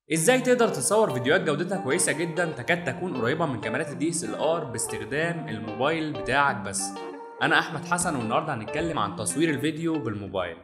ازاي تقدر تصور فيديوهات جودتها كويسه جدا تكاد تكون قريبه من كاميرات الدي اس ال ار باستخدام الموبايل بتاعك بس انا احمد حسن والنهارده هنتكلم عن تصوير الفيديو بالموبايل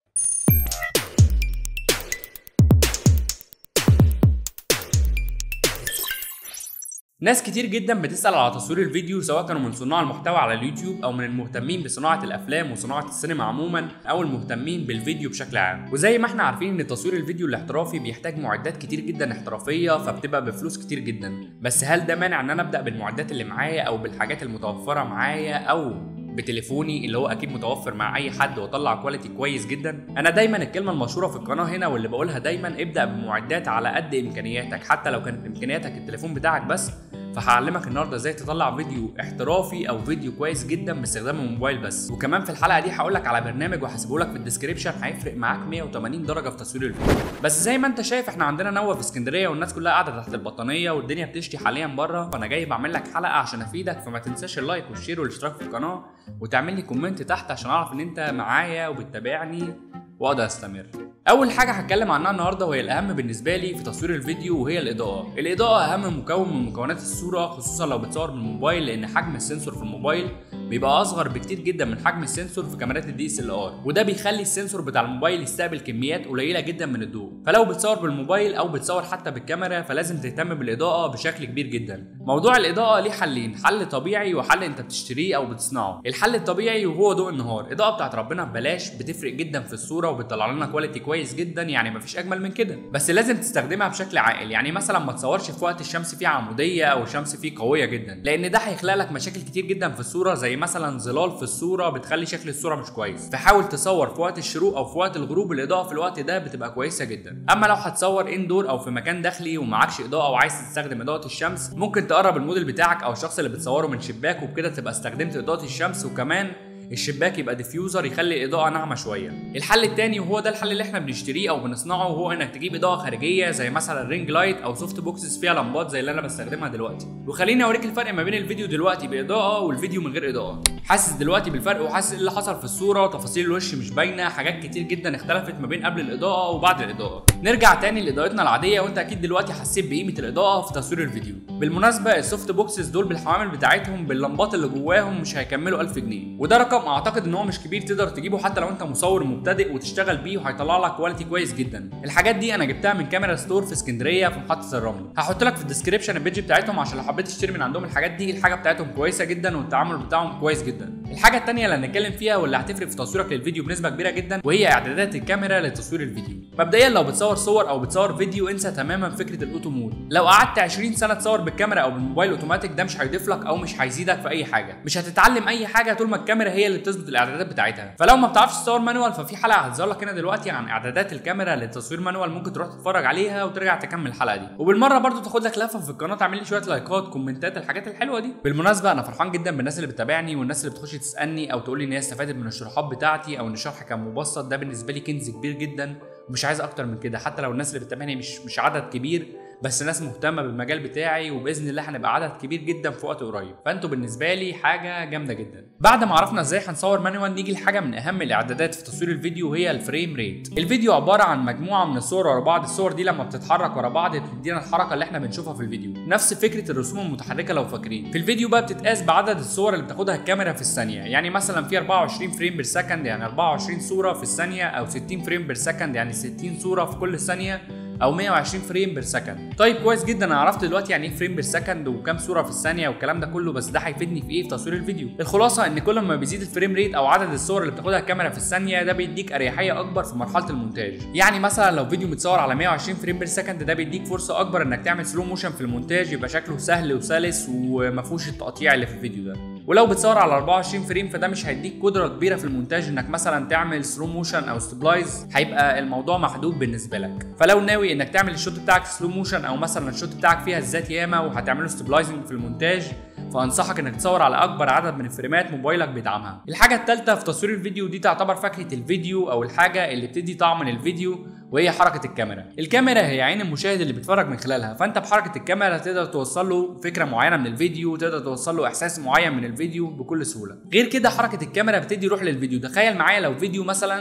ناس كتير جدا بتسأل على تصوير الفيديو سواء كانوا من صناع المحتوى على اليوتيوب او من المهتمين بصناعة الافلام وصناعة السينما عموما او المهتمين بالفيديو بشكل عام وزي ما احنا عارفين ان تصوير الفيديو الاحترافي بيحتاج معدات كتير جدا احترافية فبتبقى بفلوس كتير جدا بس هل ده مانع ان انا ابدأ بالمعدات اللي معايا او بالحاجات المتوفرة معايا او بتليفوني اللي هو اكيد متوفر مع اي حد واطلع كواليتي كويس جدا انا دايما الكلمه المشهوره في القناه هنا واللي بقولها دايما ابدا بمعدات على قد امكانياتك حتى لو كانت امكانياتك التليفون بتاعك بس فهعلمك النهارده ازاي تطلع فيديو احترافي او فيديو كويس جدا باستخدام الموبايل بس وكمان في الحلقه دي هقول لك على برنامج وهسيبه لك في الديسكربشن هيفرق معاك 180 درجه في تصوير الفيديو بس زي ما انت شايف احنا عندنا نوه في اسكندريه والناس كلها قاعده تحت البطانيه والدنيا بتشتي حاليا بره فانا جاي بعمل لك حلقه عشان افيدك فما تنساش اللايك والشير والاشتراك في القناه وتعمل لي كومنت تحت عشان اعرف ان انت معايا وبتتابعني واقدر استمر اول حاجه هتكلم عنها النهارده وهي الاهم بالنسبه لي في تصوير الفيديو وهي الاضاءه الاضاءه اهم مكون من مكونات الصوره خصوصا لو بتصور بالموبايل لان حجم السنسور في الموبايل بيبقى اصغر بكتير جدا من حجم السنسور في كاميرات الدي اس ال ار وده بيخلي السنسور بتاع الموبايل يستقبل كميات قليله جدا من الضوء فلو بتصور بالموبايل او بتصور حتى بالكاميرا فلازم تهتم بالاضاءه بشكل كبير جدا موضوع الاضاءه ليه حلين حل طبيعي وحل انت بتشتريه او بتصنعه الحل الطبيعي وهو ضوء النهار الاضاءه بتاعت ربنا ببلاش بتفرق جدا في الصوره وبتطلع لنا كواليتي كويس جدا يعني مفيش اجمل من كده بس لازم تستخدمها بشكل عاقل يعني مثلا ما تصورش في وقت الشمس فيه عموديه او الشمس فيه قويه جدا لان ده هيخلق لك مشاكل كتير جدا في الصوره زي مثلا ظلال في الصوره بتخلي شكل الصوره مش كويس فحاول تصور في وقت الشروق او في وقت الغروب الاضاءه في الوقت ده بتبقى كويسه جدا اما لو هتصور اندور او في مكان داخلي ومعكش اضاءه وعايز تستخدم اضاءه الشمس ممكن تقرب الموديل بتاعك او الشخص اللي بتصوره من شباك وبكده تبقى استخدمت اضاءه الشمس وكمان الشباك يبقى ديفيوزر يخلي الاضاءه ناعمه شويه الحل التاني وهو ده الحل اللي احنا بنشتريه او بنصنعه وهو انك تجيب اضاءه خارجيه زي مثلا رينج لايت او سوفت بوكسز فيها لمبات زي اللي انا بستخدمها دلوقتي وخليني اوريك الفرق ما بين الفيديو دلوقتي باضاءه والفيديو من غير اضاءه حاسس دلوقتي بالفرق وحاسس ايه اللي حصل في الصوره تفاصيل الوش مش باينه حاجات كتير جدا اختلفت ما بين قبل الاضاءه وبعد الاضاءه نرجع تاني لاضاءتنا العاديه وانت اكيد دلوقتي حسيت بقيمه الاضاءه في تصوير الفيديو بالمناسبه السوفت بوكسز دول بالحوامل بتاعتهم باللمبات اللي جواهم مش هيكملوا 1000 جنيه وده رقم اعتقد ان هو مش كبير تقدر تجيبه حتى لو انت مصور مبتدئ وتشتغل بيه وهيطلع لك كواليتي كويس جدا الحاجات دي انا جبتها من كاميرا ستور في اسكندريه في محطه الرمل هحط لك في الديسكربشن البيج بتاعتهم عشان لو حبيت تشتري من عندهم الحاجات دي الحاجه بتاعتهم كويسه جدا والتعامل بتاعهم كويس جدا الحاجه الثانيه اللي هنتكلم فيها واللي هتفرق في تصويرك للفيديو بنسبه كبيره جدا وهي اعدادات الكاميرا لتصوير الفيديو مبدئيا لو بتصور صور او بتصور فيديو انسى تماما فكره الاوتو مود لو قعدت 20 سنه تصور بالكاميرا او بالموبايل اوتوماتيك ده مش هيضيف لك او مش هيزيدك في اي حاجه مش هتتعلم اي حاجه طول ما الكاميرا هي اللي بتظبط الاعدادات بتاعتها فلو ما بتعرفش تصور مانوال ففي حلقه هتظهر لك هنا دلوقتي عن اعدادات الكاميرا للتصوير مانوال ممكن تروح تتفرج عليها وترجع تكمل الحلقه دي وبالمره برضو تاخد لك لفه في القناه تعمل لي شويه لايكات كومنتات الحاجات الحلوه دي بالمناسبه انا فرحان جدا بالناس اللي بتتابعني والناس اللي بتخش تسالني او تقول لي ان هي استفادت من الشروحات بتاعتي او ان الشرح كان مبسط ده بالنسبه لي كنز كبير جدا ومش عايز اكتر من كده حتى لو الناس اللي بتتابعني مش مش عدد كبير بس ناس مهتمه بالمجال بتاعي وباذن الله هنبقى عدد كبير جدا في وقت قريب فانتوا بالنسبه لي حاجه جامده جدا بعد ما عرفنا ازاي هنصور مانوال نيجي لحاجه من اهم الاعدادات في تصوير الفيديو وهي الفريم ريت الفيديو عباره عن مجموعه من الصور ورا بعض الصور دي لما بتتحرك ورا بعض بتدينا الحركه اللي احنا بنشوفها في الفيديو نفس فكره الرسوم المتحركه لو فاكرين في الفيديو بقى بتتقاس بعدد الصور اللي بتاخدها الكاميرا في الثانيه يعني مثلا في 24 فريم بير سكند يعني 24 صوره في الثانيه او 60 فريم بير سكند يعني 60 صوره في كل ثانيه او 120 فريم بير سكند طيب كويس جدا انا عرفت دلوقتي يعني ايه فريم بير سكند وكام صوره في الثانيه والكلام ده كله بس ده هيفيدني في ايه في تصوير الفيديو الخلاصه ان كل ما بيزيد الفريم ريت او عدد الصور اللي بتاخدها الكاميرا في الثانيه ده بيديك اريحيه اكبر في مرحله المونتاج يعني مثلا لو فيديو متصور على 120 فريم بير سكند ده بيديك فرصه اكبر انك تعمل سلو موشن في المونتاج يبقى شكله سهل وسلس وما فيهوش التقطيع اللي في الفيديو ده ولو بتصور على 24 فريم فده مش هيديك قدره كبيره في المونتاج انك مثلا تعمل سلو موشن او ستبلايز هيبقى الموضوع محدود بالنسبه لك فلو ناوي انك تعمل الشوت بتاعك سلو موشن او مثلا الشوت بتاعك فيها الذات ياما وهتعمله ستبلايزنج في المونتاج فانصحك انك تصور على اكبر عدد من الفريمات موبايلك بيدعمها الحاجه الثالثه في تصوير الفيديو دي تعتبر فاكهه الفيديو او الحاجه اللي بتدي طعم للفيديو وهي حركه الكاميرا الكاميرا هي عين المشاهد اللي بيتفرج من خلالها فانت بحركه الكاميرا تقدر توصل له فكره معينه من الفيديو تقدر توصل له احساس معين من الفيديو بكل سهوله غير كده حركه الكاميرا بتدي روح للفيديو تخيل معايا لو فيديو مثلا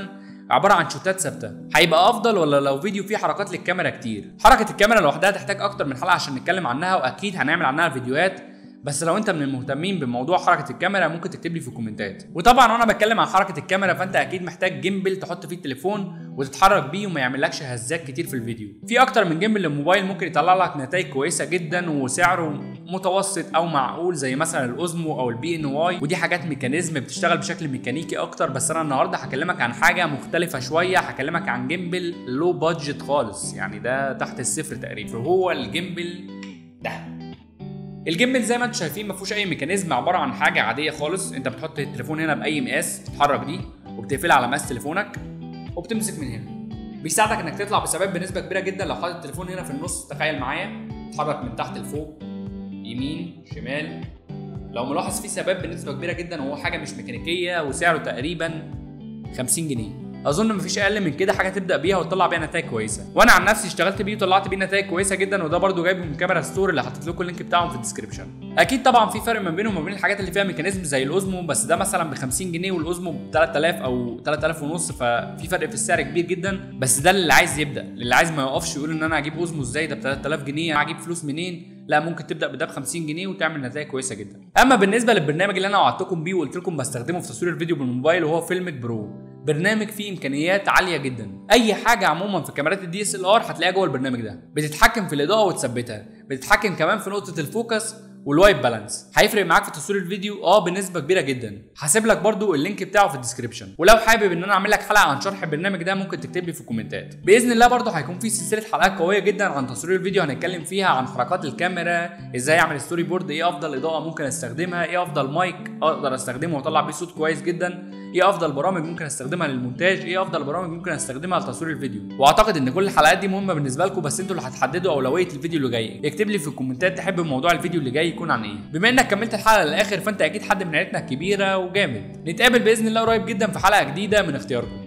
عباره عن شوتات ثابته هيبقى افضل ولا لو فيديو فيه حركات للكاميرا كتير حركه الكاميرا لوحدها تحتاج اكتر من حلقه عشان نتكلم عنها واكيد هنعمل عنها فيديوهات بس لو انت من المهتمين بموضوع حركه الكاميرا ممكن تكتب لي في الكومنتات وطبعا وانا بتكلم عن حركه الكاميرا فانت اكيد محتاج جيمبل تحط فيه التليفون وتتحرك بيه وما يعملكش هزات كتير في الفيديو في اكتر من جيمبل للموبايل ممكن يطلع لك نتائج كويسه جدا وسعره متوسط او معقول زي مثلا الاوزمو او البي ان واي ودي حاجات ميكانيزم بتشتغل بشكل ميكانيكي اكتر بس انا النهارده هكلمك عن حاجه مختلفه شويه هكلمك عن جيمبل لو بادجت خالص يعني ده تحت الصفر تقريبا هو الجيمبل ده الجيمبل زي ما انتم شايفين ما فيهوش اي ميكانيزم عباره عن حاجه عاديه خالص انت بتحط التليفون هنا باي مقاس تتحرك دي وبتقفلها على مقاس تليفونك وبتمسك من هنا بيساعدك انك تطلع بثبات بنسبه كبيره جدا لو حاطط التليفون هنا في النص تخيل معايا تتحرك من تحت لفوق يمين شمال لو ملاحظ فيه ثبات بنسبه كبيره جدا وهو حاجه مش ميكانيكيه وسعره تقريبا 50 جنيه اظن مفيش اقل من كده حاجه تبدا بيها وتطلع بيها نتائج كويسه وانا عن نفسي اشتغلت بيه وطلعت بيه نتائج كويسه جدا وده برده جايبه من كاميرا ستور اللي حطيت لكم اللينك بتاعهم في الديسكربشن اكيد طبعا في فرق ما بينهم وما بين الحاجات اللي فيها ميكانيزم زي الاوزمو بس ده مثلا ب 50 جنيه والاوزمو ب 3000 او 3000 ونص ففي فرق في السعر كبير جدا بس ده اللي عايز يبدا اللي عايز ما يقفش يقول ان انا هجيب اوزمو ازاي ده ب 3000 جنيه انا هجيب فلوس منين لا ممكن تبدا بده ب 50 جنيه وتعمل نتائج كويسه جدا اما بالنسبه للبرنامج اللي انا وعدتكم بيه وقلت لكم بستخدمه في تصوير الفيديو بالموبايل وهو فيلمك برو برنامج فيه امكانيات عاليه جدا اي حاجه عموما في كاميرات الدي اس ال ار هتلاقيها جوه البرنامج ده بتتحكم في الاضاءه وتثبتها بتتحكم كمان في نقطه الفوكس والوايت بالانس هيفرق معاك في تصوير الفيديو اه بنسبه كبيره جدا هسيب لك برضو اللينك بتاعه في الديسكربشن ولو حابب ان انا اعمل لك حلقه عن شرح البرنامج ده ممكن تكتب لي في الكومنتات باذن الله برضو هيكون في سلسله حلقات قويه جدا عن تصوير الفيديو هنتكلم فيها عن حركات الكاميرا ازاي اعمل ستوري بورد ايه افضل اضاءه ممكن استخدمها ايه افضل مايك اقدر استخدمه واطلع بيه صوت كويس جدا ايه افضل برامج ممكن استخدمها للمونتاج ايه افضل برامج ممكن استخدمها لتصوير الفيديو واعتقد ان كل الحلقات دي مهمه بالنسبه لكم بس انتوا اللي هتحددوا اولويه الفيديو اللي جاي اكتب لي في الكومنتات تحب موضوع الفيديو اللي جاي يكون عن ايه بما انك كملت الحلقه للاخر فانت اكيد حد من عيلتنا الكبيره وجامد نتقابل باذن الله قريب جدا في حلقه جديده من اختياركم